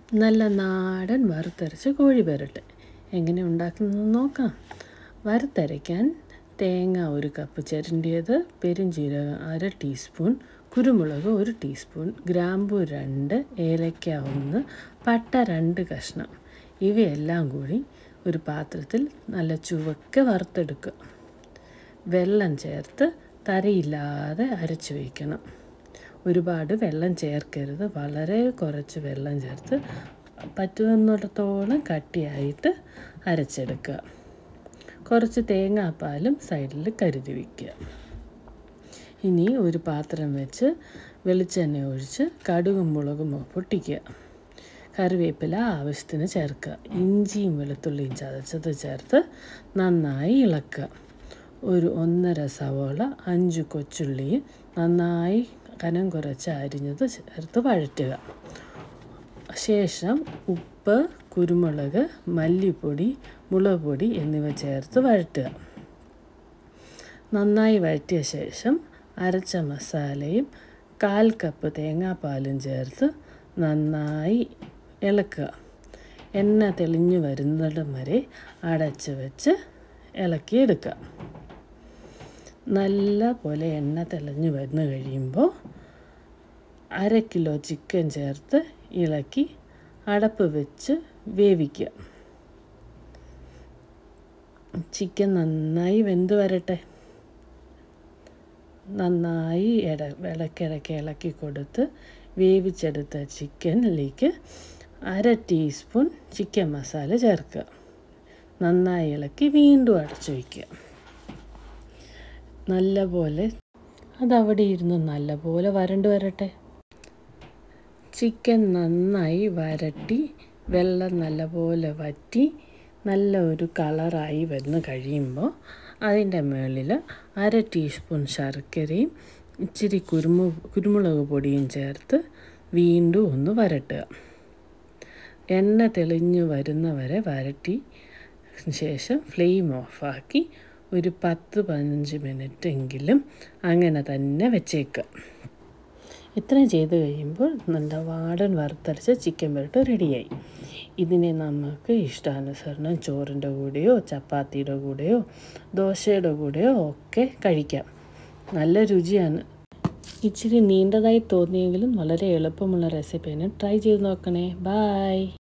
നല്ല നാടൻ വറുത്തരച്ച കോഴി പെരട്ട് എങ്ങനെ ഉണ്ടാക്കുന്നതെന്ന് നോക്കാം വറുത്തരയ്ക്കാൻ തേങ്ങ ഒരു കപ്പ് ചിരണ്ടിയത് പെരുംജീരകം അര ടീസ്പൂൺ കുരുമുളക് ഒരു ടീസ്പൂൺ ഗ്രാമ്പു രണ്ട് ഏലക്ക ഒന്ന് പട്ട രണ്ട് കഷ്ണം ഇവയെല്ലാം കൂടി ഒരു പാത്രത്തിൽ നല്ല ചുവക്കെ വറുത്തെടുക്കുക വെള്ളം ചേർത്ത് തരയില്ലാതെ അരച്ച് വയ്ക്കണം ഒരുപാട് വെള്ളം ചേർക്കരുത് വളരെ കുറച്ച് വെള്ളം ചേർത്ത് പറ്റുന്നിടത്തോളം കട്ടിയായിട്ട് അരച്ചെടുക്കുക കുറച്ച് തേങ്ങാപ്പാലും സൈഡിൽ കരുതി വയ്ക്കുക ഇനി ഒരു പാത്രം വെച്ച് വെളിച്ചെണ്ണ ഒഴിച്ച് കടുകും മുളകും പൊട്ടിക്കുക കറിവേപ്പില ആവശ്യത്തിന് ചേർക്കുക ഇഞ്ചിയും വെളുത്തുള്ളിയും ചതച്ചത് ചേർത്ത് നന്നായി ഇളക്കുക ഒരു ഒന്നര സവോള അഞ്ച് കൊച്ചുള്ളിയും നന്നായി കനം കുറച്ച് അരിഞ്ഞത് ചേർത്ത് വഴറ്റുക ശേഷം ഉപ്പ് കുരുമുളക് മല്ലിപ്പൊടി മുളക് പൊടി എന്നിവ ചേർത്ത് വഴറ്റുക നന്നായി വഴറ്റിയ ശേഷം അരച്ച മസാലയും കാൽ കപ്പ് തേങ്ങാപ്പാലും ചേർത്ത് നന്നായി ഇളക്കുക എണ്ണ തെളിഞ്ഞു വരുന്നിടം വരെ അടച്ച് വെച്ച് ഇളക്കിയെടുക്കുക നല്ല പോലെ എണ്ണ തെളിഞ്ഞു വന്നു കഴിയുമ്പോൾ അര കിലോ ചിക്കൻ ചേർത്ത് ഇളക്കി അടപ്പ് വെച്ച് വേവിക്കുക ചിക്കൻ നന്നായി വെന്ത് വരട്ടെ നന്നായി ഇട ഇടയ്ക്കിടയ്ക്ക് ഇളക്കി കൊടുത്ത് വേവിച്ചെടുത്ത ചിക്കനിലേക്ക് അര ടീസ്പൂൺ ചിക്കൻ മസാല ചേർക്കുക നന്നായി ഇളക്കി വീണ്ടും അടച്ചു വയ്ക്കുക നല്ലപോലെ അതവിടെ ഇരുന്ന് നല്ലപോലെ വരണ്ട് വരട്ടെ ചിക്കൻ നന്നായി വരട്ടി വെള്ളം നല്ലപോലെ വറ്റി നല്ല ഒരു കളറായി വന്ന് കഴിയുമ്പോൾ അതിൻ്റെ മുകളിൽ അര ടീസ്പൂൺ ശർക്കരയും ഇച്ചിരി കുരുമു കുരുമുളക് പൊടിയും ചേർത്ത് വീണ്ടും ഒന്ന് വരട്ടുക എണ്ണ തെളിഞ്ഞു വരുന്നവരെ വരട്ടി ശേഷം ഫ്ലെയിം ഓഫാക്കി ഒരു പത്ത് പതിനഞ്ച് മിനിറ്റ് എങ്കിലും അങ്ങനെ തന്നെ വെച്ചേക്കുക ഇത്രയും ചെയ്ത് കഴിയുമ്പോൾ നല്ല വാടൻ വറുത്തരച്ച ചിക്കൻ പെരട്ട് റെഡിയായി ഇതിനെ നമുക്ക് ഇഷ്ടാനുസരണം ചോറിൻ്റെ കൂടെയോ ചപ്പാത്തിയുടെ കൂടെയോ ദോശയുടെ കൂടെയോ ഒക്കെ കഴിക്കാം നല്ല രുചിയാണ് ഇച്ചിരി നീണ്ടതായി തോന്നിയെങ്കിലും വളരെ എളുപ്പമുള്ള റെസിപ്പിയാണ് ട്രൈ ചെയ്ത് നോക്കണേ ബായ്